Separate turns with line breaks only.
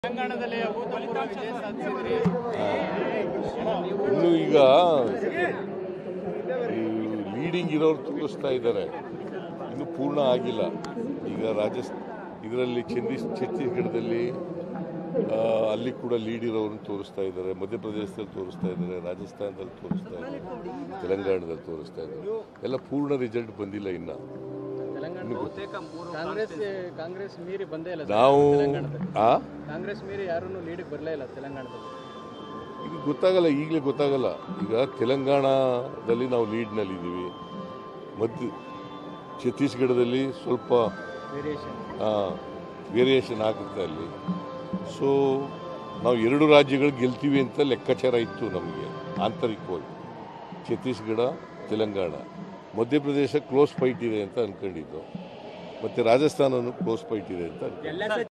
ತೆಲಂಗಾಣದಲ್ಲಿ ಅಭೂತಪೂರ್ವ ವಿಜಯ ಸಾಧಿಸಿದ್ರಿ
ಇನ್ನು ಈಗ ಲೀಡಿಂಗ್ ಇರೋರು ತೋರಿಸ್ತಾ ಇದ್ದಾರೆ ಇನ್ನು ಪೂರ್ಣ ಆಗಿಲ್ಲ ಈಗ ರಾಜಸ್ ಇದರಲ್ಲಿ ಛತ್ತೀಸ್ ಛತ್ತೀಸ್ಗಢದಲ್ಲಿ ಆ, ಅಲ್ಲಿ ಕೂಡ ಲೀಡ್ ಇರೋರನ್ನು ತೋರಿಸ್ತಾ ಇದ್ದಾರೆ ಮಧ್ಯಪ್ರದೇಶದಲ್ಲಿ ತೋರಿಸ್ತಾ ಇದ್ದಾರೆ ರಾಜಸ್ಥಾನದಲ್ಲಿ ತೋರಿಸ್ತಾ ಇದ್ದಾರೆ ತೆಲಂಗಾಣದಲ್ಲಿ ತೋರಿಸ್ತಾ ಇದ್ದಾರೆ ಎಲ್ಲ ಪೂರ್ಣ ರಿಸಲ್ಟ್ ಬಂದಿಲ್ಲ ಇನ್ನು
ತೆಲಂಗಾಣ ಕಾಂಗ್ರೆಸ್ ಕಾಂಗ್ರೆಸ್ ಮೀರಿ ಬಂದೇ ಇಲ್ಲ ಸರ್
ನಾವು
ತೆಲಂಗಾಣದಲ್ಲಿ
ಆ
ಕಾಂಗ್ರೆಸ್ ಮೀರಿ ಯಾರನ್ನು ಲೀಡಿಗೆ ಬರಲೇ ಇಲ್ಲ ತೆಲಂಗಾಣದಲ್ಲಿ
ಈಗ ಗೊತ್ತಾಗಲ್ಲ ಈಗಲೇ ಗೊತ್ತಾಗಲ್ಲ ಈಗ ತೆಲಂಗಾಣದಲ್ಲಿ ನಾವು ಲೀಡ್ನಲ್ಲಿ ಇದ್ದೀವಿ ಮಧ್ಯ ಛತ್ತೀಸ್ಗಢದಲ್ಲಿ ಸ್ವಲ್ಪ
ವೇರಿಯೇಷನ್
ವೇರಿಯೇಷನ್ ಆಗುತ್ತೆ ಅಲ್ಲಿ ಸೊ ನಾವು ಎರಡು ರಾಜ್ಯಗಳು ಗೆಲ್ತೀವಿ ಅಂತ ಲೆಕ್ಕಾಚಾರ ಇತ್ತು ನಮಗೆ ಆಂತರಿಕವಾಗಿ ಛತ್ತೀಸ್ಗಢ ತೆಲಂಗಾಣ ಮಧ್ಯಪ್ರದೇಶ ಕ್ಲೋಸ್ ಫೈಟ್ ಇದೆ ಅಂತ ಅನ್ಕೊಂಡಿದ್ದು ಮತ್ತು ರಾಜಸ್ಥಾನನೂ ಕ್ಲೋಸ್ ಫೈಟ್ ಇದೆ ಅಂತ ಅನ್ಕೊಂಡಿದ್ದು.
ಎಲ್ಲ